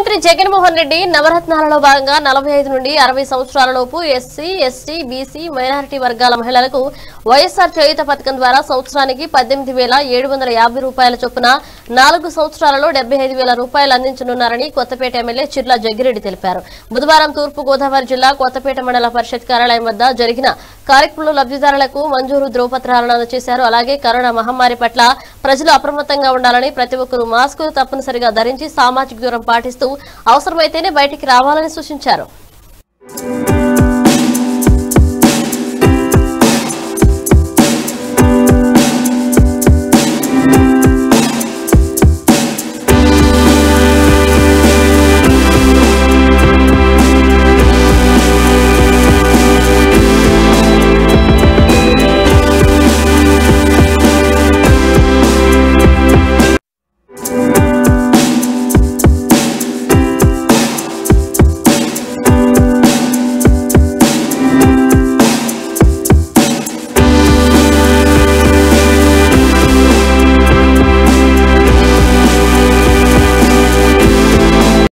ముఖ్యమంత్రి జగన్మోహన్ రెడ్డి నవరత్నాలలో భాగంగా నలభై ఐదు నుండి అరవై సంవత్సరాలలోపు ఎస్సీ ఎస్టీ బీసీ మైనారిటీ వర్గాల మహిళలకు వైఎస్ఆర్ చేయుత పథకం ద్వారా సంవత్సరానికి పద్దెనిమిది వేల ఏడు వందల యాభై రూపాయల చొప్పున నాలుగు సంవత్సరాలలో డెబ్బై ఐదు వేల రూపాయలు అందించనున్నారని కొత్తపేట ఎమ్మెల్యే చిర్ల జగ్గిరెడ్డి తెలిపారు బుధవారం తూర్పు గోదావరి జిల్లా కొత్తపేట మండల పరిషత్ కార్యాలయం వద్ద జరిగిన కార్యక్రమంలో లబ్ధిదారులకు మంజూరు ధ్రువపత్రాలను అందజేశారు అలాగే కరోనా మహమ్మారి పట్ల ప్రజలు అప్రమత్తంగా ఉండాలని ప్రతి ఒక్కరూ మాస్క్ తప్పనిసరిగా ధరించి సామాజిక దూరం పాటిస్తూ అవసరమైతేనే బయటికి రావాలని సూచించారు